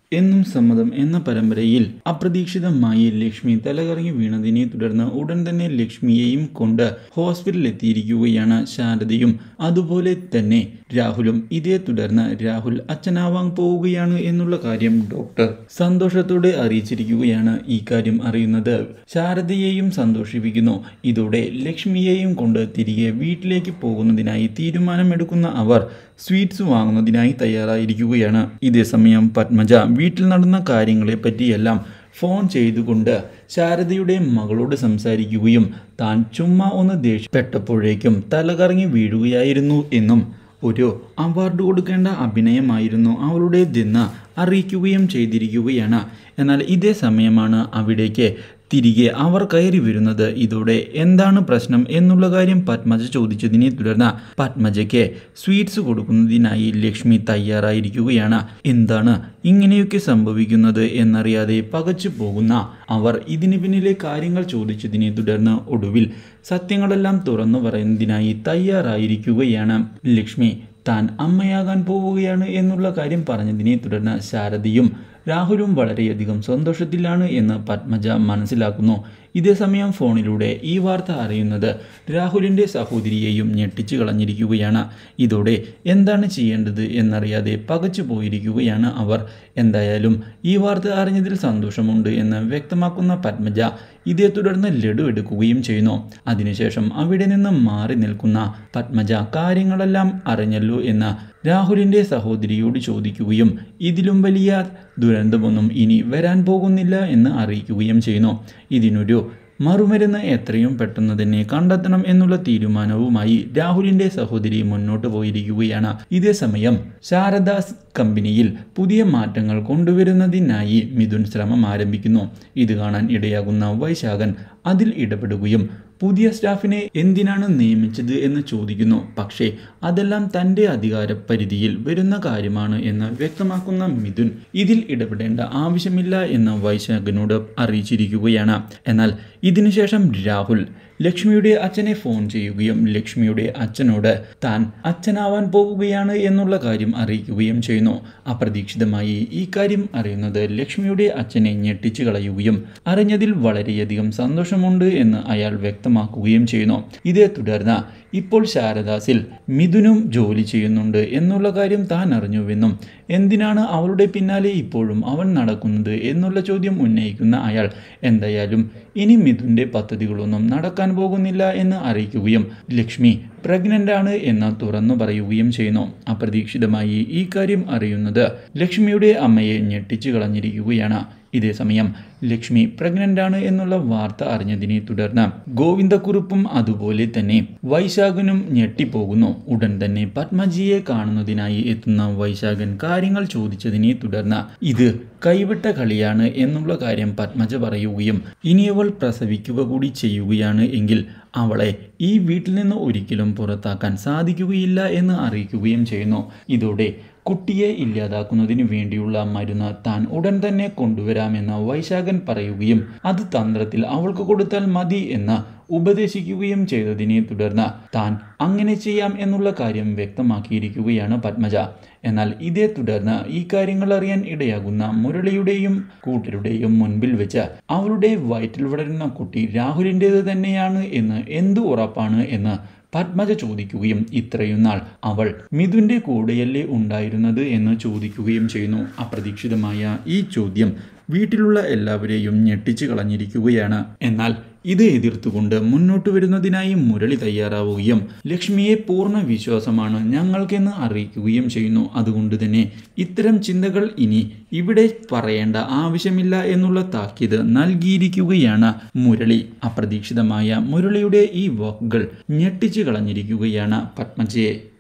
എന്നും സമ്മതം എന്ന പരമ്പരയിൽ അപ്രതീക്ഷിതമായി ലക്ഷ്മി തലകറങ്ങി വീണതിനെ തുടർന്ന് ഉടൻ തന്നെ ലക്ഷ്മിയെയും കൊണ്ട് ഹോസ്പിറ്റലിൽ എത്തിയിരിക്കുകയാണ് ശാരദയും അതുപോലെ തന്നെ രാഹുലും ഇതേ തുടർന്ന് രാഹുൽ അച്ഛനാവാൻ പോവുകയാണ് എന്നുള്ള കാര്യം ഡോക്ടർ സന്തോഷത്തോടെ അറിയിച്ചിരിക്കുകയാണ് ഈ കാര്യം അറിയുന്നത് ശാരദയെയും സന്തോഷിപ്പിക്കുന്നു ഇതോടെ ലക്ഷ്മിയെയും കൊണ്ട് തിരികെ വീട്ടിലേക്ക് പോകുന്നതിനായി തീരുമാനമെടുക്കുന്ന അവർ സ്വീറ്റ്സ് വാങ്ങുന്നതിനായി തയ്യാറായിരിക്കുകയാണ് ഇതേസമയം പത്മജ വീട്ടിൽ നടന്ന കാര്യങ്ങളെ പറ്റിയെല്ലാം ഫോൺ ചെയ്തുകൊണ്ട് ശാരദയുടെ മകളോട് സംസാരിക്കുകയും താൻ ചുമ്മാ ഒന്ന് ദേഷ്യപ്പെട്ടപ്പോഴേക്കും തലകറങ്ങി വീഴുകയായിരുന്നു എന്നും ഒരു അവാർഡ് കൊടുക്കേണ്ട അഭിനയമായിരുന്നു അവളുടേതെന്ന് അറിയിക്കുകയും ചെയ്തിരിക്കുകയാണ് എന്നാൽ ഇതേ സമയമാണ് അവിടേക്ക് തിരികെ അവർ കയറി വരുന്നത് ഇതോടെ എന്താണ് പ്രശ്നം എന്നുള്ള കാര്യം പത്മജ ചോദിച്ചതിനെ തുടർന്ന് പത്മജയ്ക്ക് സ്വീറ്റ്സ് കൊടുക്കുന്നതിനായി ലക്ഷ്മി തയ്യാറായിരിക്കുകയാണ് എന്താണ് ഇങ്ങനെയൊക്കെ സംഭവിക്കുന്നത് എന്നറിയാതെ പകച്ചു പോകുന്ന അവർ ഇതിന് പിന്നിലെ കാര്യങ്ങൾ ചോദിച്ചതിനെ തുടർന്ന് ഒടുവിൽ സത്യങ്ങളെല്ലാം തുറന്നു പറയുന്നതിനായി തയ്യാറായിരിക്കുകയാണ് ലക്ഷ്മി താൻ അമ്മയാകാൻ പോവുകയാണ് എന്നുള്ള കാര്യം പറഞ്ഞതിനെ തുടർന്ന് ശാരദയും രാഹുലും വളരെയധികം സന്തോഷത്തിലാണ് എന്ന് പത്മജ മനസ്സിലാക്കുന്നു ഇതേസമയം ഫോണിലൂടെ ഈ വാർത്ത അറിയുന്നത് രാഹുലിൻ്റെ സഹോദരിയെയും ഞെട്ടിച്ചു കളഞ്ഞിരിക്കുകയാണ് ഇതോടെ എന്താണ് ചെയ്യേണ്ടത് എന്നറിയാതെ പകച്ചു പോയിരിക്കുകയാണ് അവർ എന്തായാലും ഈ വാർത്ത അറിഞ്ഞതിൽ സന്തോഷമുണ്ട് എന്ന് വ്യക്തമാക്കുന്ന പത്മജ ഇതേ തുടർന്ന് ലഡു എടുക്കുകയും ചെയ്യുന്നു അതിനുശേഷം അവിടെ നിന്ന് മാറി നിൽക്കുന്ന പത്മജ കാര്യങ്ങളെല്ലാം അറിഞ്ഞല്ലോ എന്ന് രാഹുലിൻ്റെ സഹോദരിയോട് ചോദിക്കുകയും ഇതിലും വലിയ ദുരന്തമൊന്നും ഇനി വരാൻ പോകുന്നില്ല എന്ന് അറിയിക്കുകയും ചെയ്യുന്നു ഇതിനൊരു മറുമരുന്ന് എത്രയും പെട്ടെന്ന് തന്നെ കണ്ടെത്തണം എന്നുള്ള തീരുമാനവുമായി രാഹുലിന്റെ സഹോദരി മുന്നോട്ട് പോയിരിക്കുകയാണ് ഇതേസമയം ശാരദാസ് കമ്പനിയിൽ പുതിയ മാറ്റങ്ങൾ കൊണ്ടുവരുന്നതിനായി മിഥുൻ ശ്രമം ആരംഭിക്കുന്നു ഇത് കാണാൻ ഇടയാകുന്ന വൈശാഖൻ അതിൽ ഇടപെടുകയും പുതിയ സ്റ്റാഫിനെ എന്തിനാണ് നിയമിച്ചത് എന്ന് ചോദിക്കുന്നു പക്ഷേ അതെല്ലാം തൻ്റെ അധികാര പരിധിയിൽ വരുന്ന കാര്യമാണ് എന്ന് വ്യക്തമാക്കുന്ന മിഥുൻ ഇതിൽ ഇടപെടേണ്ട ആവശ്യമില്ല എന്ന് വൈശാഖനോട് അറിയിച്ചിരിക്കുകയാണ് എന്നാൽ ഇതിനുശേഷം രാഹുൽ ലക്ഷ്മിയുടെ അച്ഛനെ ഫോൺ ചെയ്യുകയും ലക്ഷ്മിയുടെ അച്ഛനോട് താൻ അച്ഛനാവാൻ പോവുകയാണ് എന്നുള്ള കാര്യം അറിയിക്കുകയും ചെയ്യുന്നു അപ്രതീക്ഷിതമായി ഈ കാര്യം അറിയുന്നത് ലക്ഷ്മിയുടെ അച്ഛനെ ഞെട്ടിച്ചു കളയുകയും അറിഞ്ഞതിൽ വളരെയധികം സന്തോഷമുണ്ട് എന്ന് അയാൾ വ്യക്തമാക്കുകയും ചെയ്യുന്നു ഇതേ തുടർന്ന് ഇപ്പോൾ ശാരദാസിൽ മിഥുനും ജോലി ചെയ്യുന്നുണ്ട് എന്നുള്ള കാര്യം താൻ അറിഞ്ഞുവെന്നും എന്തിനാണ് അവളുടെ പിന്നാലെ ഇപ്പോഴും അവൻ നടക്കുന്നത് എന്നുള്ള ചോദ്യം ഉന്നയിക്കുന്ന അയാൾ എന്തായാലും ഇനി മിഥുൻ്റെ പദ്ധതികളൊന്നും നടക്കാൻ പോകുന്നില്ല എന്ന് അറിയിക്കുകയും ലക്ഷ്മി പ്രഗ്നൻ്റ് ആണ് എന്ന് തുറന്നു പറയുകയും ചെയ്യുന്നു അപ്രതീക്ഷിതമായി ഈ കാര്യം അറിയുന്നത് ലക്ഷ്മിയുടെ അമ്മയെ ഞെട്ടിച്ചു കളഞ്ഞിരിക്കുകയാണ് ഇതേസമയം ലക്ഷ്മി പ്രഗ്നൻ്റ് ആണ് എന്നുള്ള വാർത്ത അറിഞ്ഞതിനെ തുടർന്ന് ഗോവിന്ദക്കുറുപ്പും അതുപോലെ തന്നെ വൈശാഖനും ഞെട്ടിപ്പോകുന്നു ഉടൻ തന്നെ പത്മജിയെ കാണുന്നതിനായി എത്തുന്ന വൈശാഖൻ കാര്യങ്ങൾ ചോദിച്ചതിനെ തുടർന്ന് ഇത് കൈവിട്ട കളിയാണ് എന്നുള്ള കാര്യം പത്മജ പറയുകയും ഇനി അവൾ പ്രസവിക്കുക കൂടി ചെയ്യുകയാണ് എങ്കിൽ അവളെ ഈ വീട്ടിൽ നിന്ന് ഒരിക്കലും പുറത്താക്കാൻ സാധിക്കുകയില്ല എന്ന് അറിയിക്കുകയും ചെയ്യുന്നു ഇതോടെ കുട്ടിയെ ഇല്ലാതാക്കുന്നതിന് വേണ്ടിയുള്ള മരുന്ന് താൻ ഉടൻ തന്നെ കൊണ്ടുവരാമെന്ന് വൈശാഖൻ പറയുകയും അത് തന്ത്രത്തിൽ അവൾക്ക് കൊടുത്താൽ മതി എന്ന് ഉപദേശിക്കുകയും ചെയ്തതിനെ തുടർന്ന് താൻ അങ്ങനെ ചെയ്യാം എന്നുള്ള കാര്യം വ്യക്തമാക്കിയിരിക്കുകയാണ് പത്മജ എന്നാൽ ഇതേ തുടർന്ന് ഈ കാര്യങ്ങൾ അറിയാൻ ഇടയാകുന്ന മുരളിയുടെയും കൂട്ടരുടെയും മുൻപിൽ വെച്ച് അവളുടെ വയറ്റിൽ വളരുന്ന കുട്ടി രാഹുലിൻ്റേത് തന്നെയാണ് എന്ന് എന്തു ഉറപ്പാണ് എന്ന് പത്മജ ചോദിക്കുകയും ഇത്രയും നാൾ അവൾ മിഥുന്റെ കൂടെയല്ലേ ഉണ്ടായിരുന്നത് എന്ന് ചോദിക്കുകയും ചെയ്യുന്നു അപ്രതീക്ഷിതമായ ഈ ചോദ്യം വീട്ടിലുള്ള എല്ലാവരെയും ഞെട്ടിച്ചു കളഞ്ഞിരിക്കുകയാണ് എന്നാൽ ഇത് എതിർത്തുകൊണ്ട് മുന്നോട്ട് വരുന്നതിനായി മുരളി തയ്യാറാവുകയും ലക്ഷ്മിയെ പൂർണ്ണ വിശ്വാസമാണ് ഞങ്ങൾക്കെന്ന് അറിയിക്കുകയും ചെയ്യുന്നു അതുകൊണ്ട് തന്നെ ഇത്തരം ചിന്തകൾ ഇനി ഇവിടെ പറയേണ്ട ആവശ്യമില്ല എന്നുള്ള താക്കീത് നൽകിയിരിക്കുകയാണ് മുരളി അപ്രതീക്ഷിതമായ മുരളിയുടെ ഈ വാക്കുകൾ ഞെട്ടിച്ചു കളഞ്ഞിരിക്കുകയാണ് പത്മജയെ